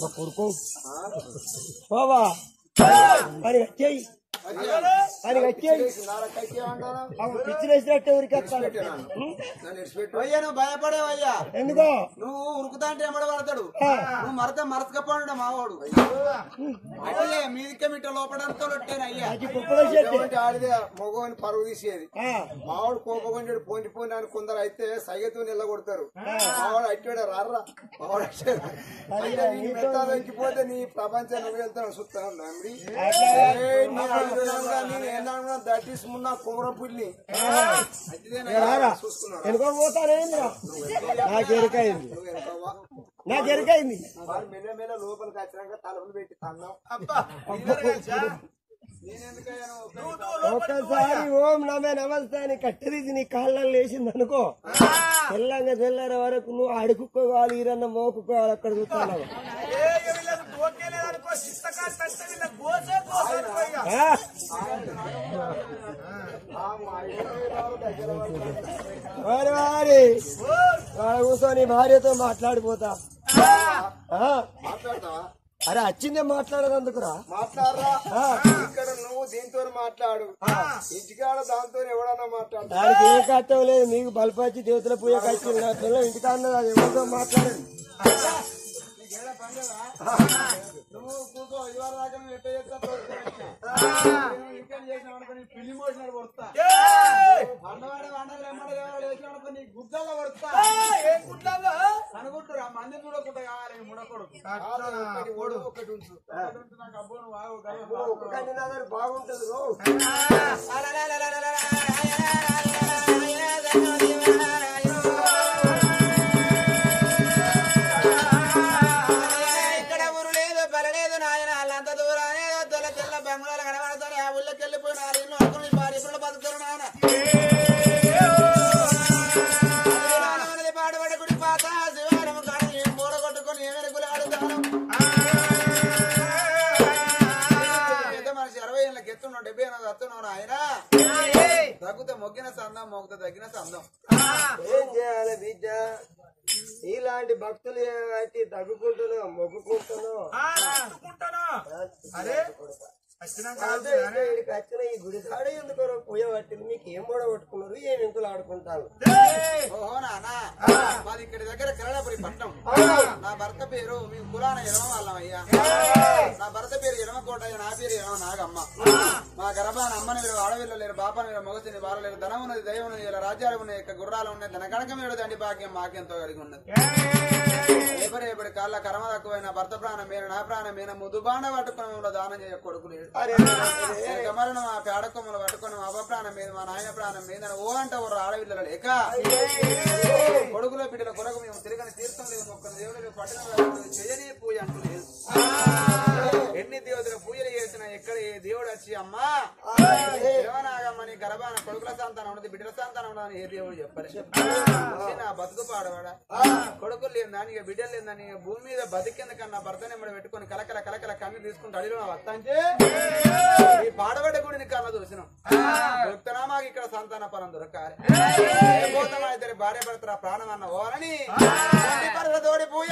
మా కొడుకు బాబా పని వచ్చేయి పని వచ్చేయి పిచ్చి వేసినట్టే ఊరికి వస్తాను అయ్యా నువ్వు భయపడేవయ్యా ఎందుకో నువ్వు ఉరుకుతా అంటే ఎమ్మడ పడతాడు ఆ. నువ్వు మరత మరచకపోండు మావాడు అట్లే మీదికే మిట్ట లోపడంతో అయ్యా అది కుప్పలో చెట్టు ఆడిదే మగవాని పరువు తీసేది ఆ, మావాడు కోపకొంచెడు పోంటి పోయిన అని కొందరు అయితే సైగతో నిల్లగొడతారు మావాడు అట్టాడు రారా మావాడు అట్టాడు అయితే నీ మెత్త తగ్గిపోతే నీ ప్రపంచం నువ్వు వెళ్తాను చూస్తాను నమ్మి నేను ఏమన్నా దట్ ఈస్ మున్న కుమర పుల్లి ఇక రారా వెనుక పోతానేంద్రా నాకు ఎరుకైంది నాకు ఎరుకైంది వాడు మెల్ల మెల్ల లోపలికి వచ్చినాక తలుపులు పెట్టి తన్నాం ఒక్కసారి ఓం నమే నమస్తే అని కట్టెదీసి నీ కాళ్ళని లేచింది అనుకో తెల్లంగా తెల్లారే వరకు నువ్వు అడుక్కోవాలి ఈరన్న మోకుకోవాలి అక్కడ చూస్తాను ఆ? వారి వారి వాడు కూర్చొని భార్యతో మాట్లాడిపోతా ఆ? మాట్లాడతావా అరే వచ్చిందే మాట్లాడదందుకురా మాట్లాడరా ఆ. ఇక్కడ నువ్వు దీంతో మాట్లాడు ఇంటికాడ దాంతో ఎవడన్నా మాట్లాడు దానికి ఏ కష్టం లేదు మీకు బలపచ్చి దేవతల పూజ కచ్చింది నా పిల్ల ఇంటికా అన్నది అది ఎవరితో మాట్లాడదు నువ్వు కూర్చో ఇవాళ దాకా నువ్వు ఎట్ట చేస్తా ఇంకా చేసినావు అనుకో నీ పిల్లి మోసినాడు కొడతా అన్నవాడు అన్నది ఎమ్మడి వేసినాడు అనుకో నీ గుద్దల్లో కొడతా అనుకుంటురా మంది చూడకుండా కావాలి ముడకొడు ఓడు ఒకటి ఉంచు ఒకటి ఉంచు నాకు అబ్బో నువ్వు ఆగు, గవ్వ, ఒక్క కన్యనాథాలు బాగుంటది రో. ఇక్కడ ఊరు లేదు పర్లేదు నాయన వాళ్ళంత దూరానే తెల్ల తెల్ల బెంగళూరు కనబడతారు ఆ ఊళ్ళోకి వెళ్ళిపోయినారు ఇల్లు అనుకుని భార్య పిల్లలు బతుకుతారు నాయన అన్నది పాడుబడి గుడి పాత శివారము కాడ మూడ కొట్టుకొని ఏమైనా గులి ఆడుతాను పెద్ద మనిషి అరవై ఏళ్ళకి ఎత్తున్నావు డెబ్బై ఎనిమిది వస్తున్నావు ఆయన తగ్గితే మొగ్గిన సందం మొగ్గితే తగ్గిన సందం ఏం చేయాలి బిడ్డ ఇలాంటి భక్తులు ఏమైతే తగ్గుకుంటున్నా మొగ్గుకుంటున్నా అరే అదే ఇక ఈడికి వచ్చిన ఈ గుడి కాడ ఎందుకు పూజ పట్టింది మీకు ఏం కూడా పట్టుకున్నారు ఏం ఇంకులు ఆడుకుంటారు ఓహో నానా మాది ఇక్కడి దగ్గర కరడాపురి పట్టణం నా భర్త పేరు మీ కులాన ఎడమ వాళ్ళమయ్యా నా భర్త పేరు ఎడమ కోటయ్య నా పేరు ఎడమ నాగమ్మ మా గర్భాన అమ్మని వీరు ఆడవిల్లు లేరు బాపని వీరు మగసిని బారలేరు ధనం ఉన్నది దైవం ఉన్నది ఇలా రాజ్యాలు ఉన్నాయి ఇక గుర్రాలు ఉన్నాయి ధన కనకం ఏడు దండి భాగ్యం మాకెంతో కలిగి ఉన్నది రేపటి రేపటి కాళ్ళ కర్మ తక్కువైన భర్త ప్రాణం మీద నా ప్రాణం మీద ముద్దు బాండ పట్టుకుని దానం చేయ కొడుకు లేడు గమలను మా పేడకొమ్మలు పట్టుకొని మా అవ్వ ప్రాణం మీద మా నాయన ప్రాణం మీద ఓ అంట ఓ ఆడవిల్లలు లేక కొడుకుల బిడ్డల కొరకు మేము తిరగని తీర్థం లేదు మొక్క దేవుడు పట్టణం చేయని పూజ అంటూ లేదు ఎన్ని దేవతల పూజలు చేసినా ఎక్కడ ఏ దేవుడు వచ్చి అమ్మా దేవనాగమ్మని గర్భాన కొడుకుల సంతానం ఉన్నది బిడ్డల సంతానం ఉన్నదని ఏ దేవుడు చెప్పారు ఇది నా బతుకు పాడవాడా కొడుకులు లేదు దాని బిడ్డలు లేదు దాని భూమి మీద బతికింద కన్నా భర్త నెమ్మడి పెట్టుకొని కలకల కలకల కన్ను తీసుకుంటూ అడిగిన వస్తా అంటే ఈ పాడబడ్డ గుడిని కళ్ళ చూసినాం దొరుకుతున్నా మాకు ఇక్కడ సంతాన ఫలం దొరకాలి ఏ పోతామా ఇద్దరి భార్య భర్తల ప్రాణం అన్న ఓరని తోడి పూజ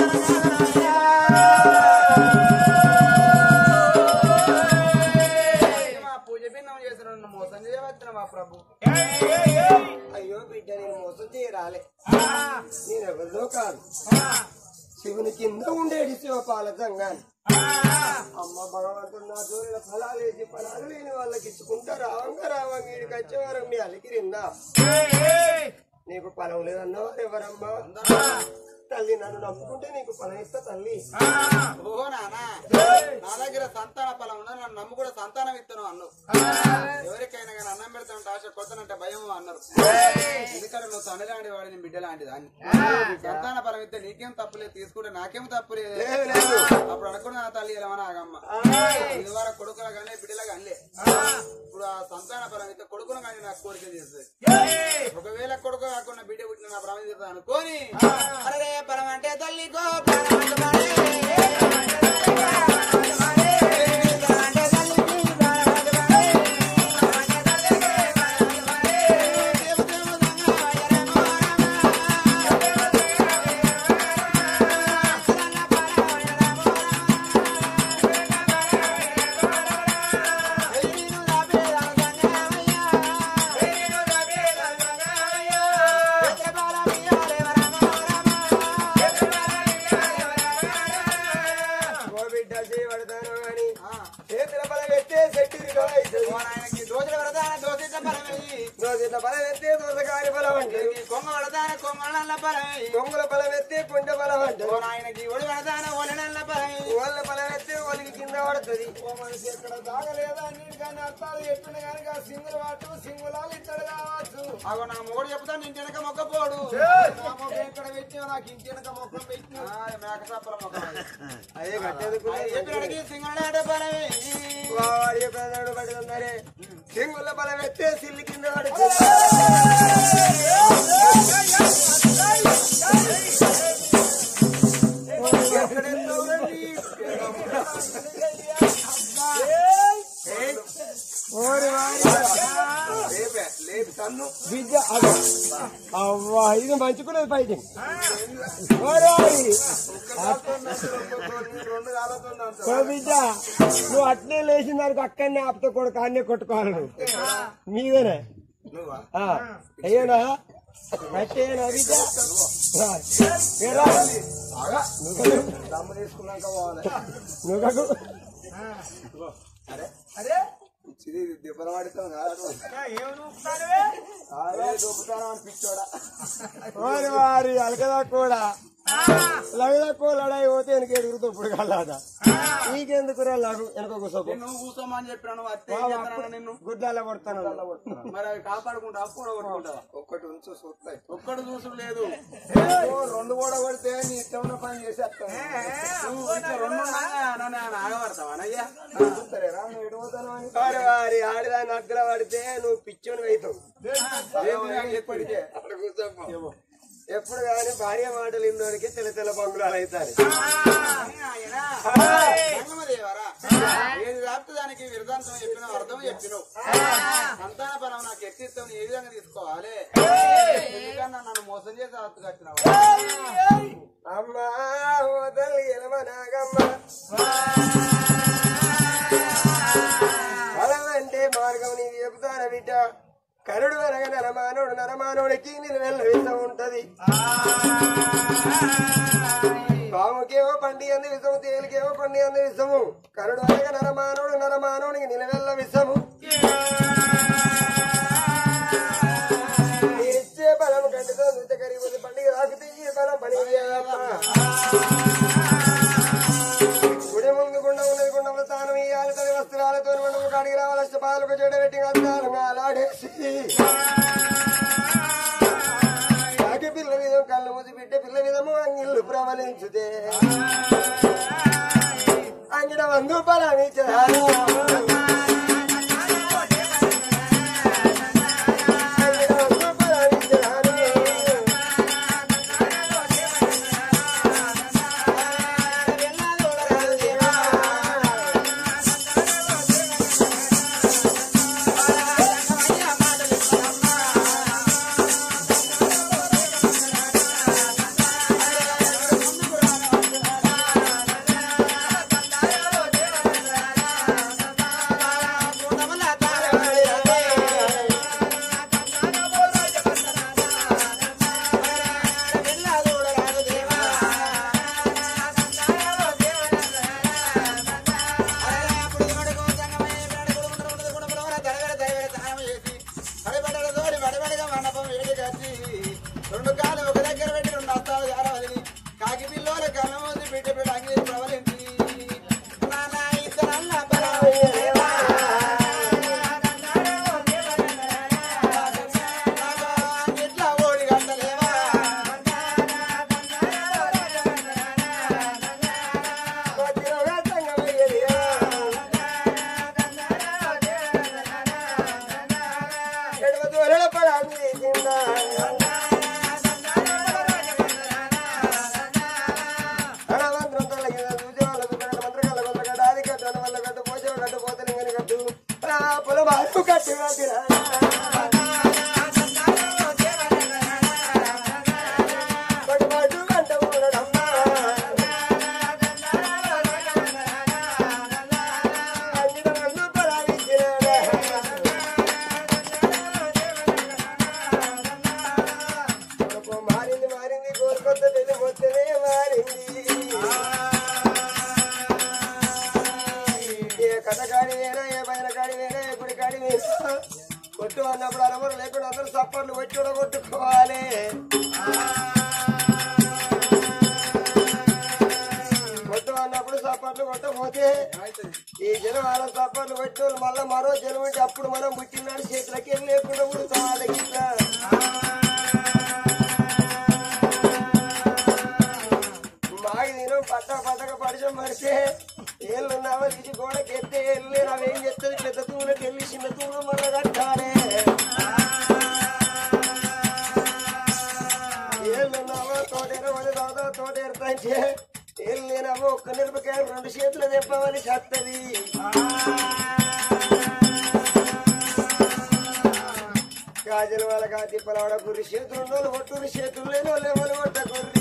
మా పూజ భిన్నం చేసిన నన్ను మోసం చేయవచ్చిన మా ప్రభు అయ్యో బిడ్డ నేను మోసం చేయరాలే నేను ఎవరిదో కాదు శివుని కింద ఉండేది శివపాల సంఘాన్ని అమ్మ భగవంతుడు నా జోలిన ఫలాలు వేసి ఫలాలు లేని వాళ్ళకి ఇచ్చుకుంటా రావంగా రావంగా వీడికి వచ్చేవారు మీ అలికిరిందా నీకు ఫలం లేదన్నవారు ఎవరమ్మా తల్లి నన్ను నమ్ముకుంటే నీకు ఫలం ఇస్తా తల్లి ఓహో నానా నా దగ్గర సంతాన ఫలం ఉన్నా నన్ను నమ్ము కూడా సంతానం ఇస్తాను అన్నావు ఎవరికైనా కానీ అన్నం పెడతానంటే ఆశ కొత్తనంటే భయం అన్నారు ఎందుకంటే నువ్వు తండ్రి లాంటి వాడిని బిడ్డ లాంటి దాన్ని సంతాన ఫలం ఇస్తే నీకేం తప్పులేదు తీసుకుంటే నాకేం తప్పు లేదు అప్పుడు అనుకున్న నా తల్లి ఇలా ఆగమ్మ ఇది వరకు కొడుకుల కానీ బిడ్డల కానీ ఇప్పుడు ఆ సంతాన ఫలం ఇస్తే కొడుకును కానీ నాకు కోరిక చేస్తుంది ఒకవేళ కొడుకు కాకుండా బిడ్డ పుట్టిన నా భ్రమ చేస్తా అనుకోని అరే పరం అంటే తల్లి గో ప్రాణం అంటే మాడే. బలమే కొంగుల బలం ఎత్తే కొండ బలం అంటారు ఓ నాయనకి ఒడి పెడతాన ఒలనల్ల బలమే వాళ్ళ బలం ఎత్తే వాళ్ళకి కింద పడుతుంది ఓ మనిషి ఎక్కడ దాగలేదా అన్నిటికన్నా అర్థాలు చెప్పిన కనుక సింగులు పట్టు సింగులాలు ఇత్తడు కావచ్చు అగో నా మూడు చెప్తాను ఇంటి వెనక మొక్కపోడు నా మొక్క ఎక్కడ పెట్టినా నాకు ఇంటి వెనక మొక్కలు పెట్టినా మేక సప్పల మొక్క అదే కట్టేందుకు చెప్పినడికి సింగళ బలమే వాడి ప్రధానుడు పడుతుందరే సింగుల బలం ఎత్తే సిల్లి కింద పడుతుంది ఎక్కడెందుకురండి? ఏయ్, ఓరి వారి లేపే, లేపి తన్ను. బిడ్డ అదో అవ్వా ఇది మంచుకునేది పైకి ఓరి వారి రెండు కాళ్ళతో అంటావు. ఓ బిడ్డ నువ్వు అట్నే లేచిన దానికి అక్కడనే ఆపుతో కొడుకు అన్నే కొట్టుకోవాలి నువ్వు మీదేనే నువ్వా ఆ, అయ్యేనా కట్టేనా బిడ్డ ఆ, ఏరా? ఆగా. నువ్వు దమ్ము తీసుకున్నాక పోవాలి నువ్వు అరే ఇది దెబ్బలు పడతాం కాదు అదే దొబ్బుతాను అని పిచ్చోడా ఓరి వారి అలకదా కూడా లగదా కూడా లడాయి పోతే వెనక ఎదుగుతూ ఇప్పుడు కల్లాదా నీకెందుకు రా లగు వెనక కూసోకు నువ్వు కూర్చోమని చెప్పినాను అత్తే బావ, చెప్తాను నిన్ను గుడ్డాల కొడతాను మరి అవి కాపాడుకుంటా అప్పు కూడా కొట్టుకుంటావా ఒక్కటి ఉంచు చూస్తాయి ఒక్కడు చూసుడు లేదు రెండు కూడా కొడితే నీ ఇష్టం ఉన్న పని చేసేస్తాను నువ్వు ఇట్లా రెండు ఉండగా నన్ను ఏమైనా ఆగబడతావా అయ్యా చూస్తారేరా నువ్వు ఎటు పోతాను అని వారి వారి ఆడిదాన్ని అద్దల పడితే నువ్వు పిచ్చోని అవుతావు ఎప్పటికే అక్కడ కూర్చోపో ఎప్పుడు కానీ భార్య మాటలు ఇన్నోనికి తెల్ల తెల్ల బంగుళాలు అవుతాయి దేవరా ఏది రాత్రి దానికి విరదాంతం చెప్పినావు అర్థం చెప్పినావు సంతాన పరం నాకు ఎత్తిస్తావు ఏ విధంగా తీసుకోవాలి ఎందుకన్నా నన్ను మోసం చేసి హత్తు కట్టినావు అమ్మా ఓదలు ఎలమ నాగమ్మ బలమంటే మార్గం నీకు చెబుతాను బిడ్డ కరుడు అనగా నరమానవుడు నరమానవుడికి నిలవెల్ల విషం ఉంటది పాముకేమో పండి అంది విషము తేలికేమో పండి అంది విషము కరుడు అనగా నరమానవుడు నరమానవుడికి నిలవెల్ల విషము ఇచ్చే బలం కంటితో నృత్య కరిగిపోతే పండుగ రాకు తీయ బలం పని గుడి ముందు గుండ ఉన్నది గుండంలో తాను ఇయ్యాలి తది వస్త్రాలతో మనము కాడికి రావాలి అష్టపాలకు చెడ పెట్టి అద్దాలు అలాడేసి కాకి పిల్ల విధం కళ్ళు మూసి బిడ్డ పిల్ల విధము అంగిళ్ళు ప్రవలించుతే అంగిడ వందు పరామించారు అంగిడ వందు పరామించారు ఏమైతే ఏమైతుంది ఈ జనం వాళ్ళ తప్పలు పెట్టిన మళ్ళా మరో జనం అంటే అప్పుడు మనం పుట్టినాడు చేతులకి వెళ్ళి లేకుండా ఉడతా మాకి నేను పట్ట పట్టక పరిచయం పడితే ఏళ్ళు ఉన్నావా తీసి గోడకి ఎత్తే వెళ్ళి అవేం చెప్తుంది పెద్ద తూలకి వెళ్ళి చిన్న తూలు మళ్ళా కట్టాలి ఏళ్ళున్నావా తోటేర వాళ్ళు దాదా తోటేరుతాంటే ఏళ్ళేనామో ఒక్క మిరపకాయ రెండు చేతులు తెప్పమని చెత్తది గాజుల వాళ్ళ కాతి పొలవడ గురి చేతులు ఉన్నోళ్ళు కొట్టుని చేతులు లేని వాళ్ళు ఎవరు కొట్టకుంది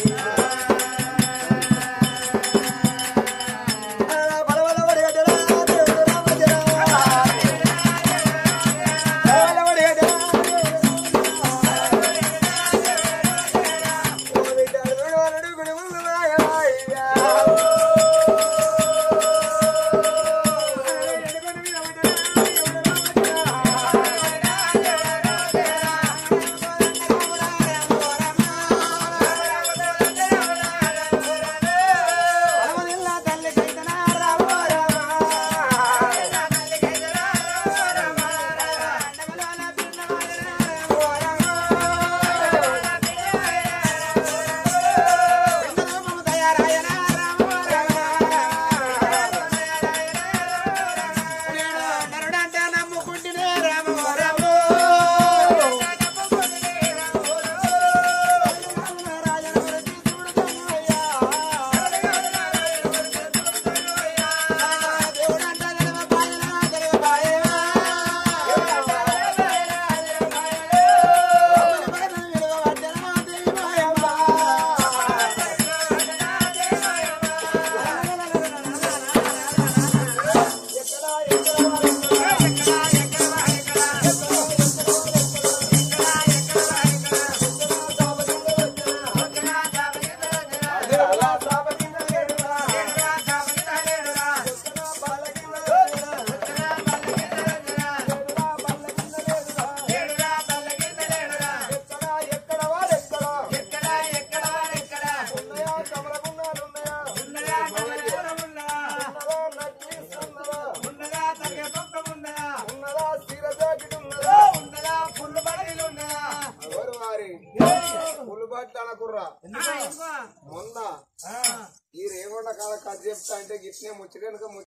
కుర్రా మొన్న ఈ రేగొండ కాడ కథ చెప్తా అంటే గిట్నే ముచ్చటనుక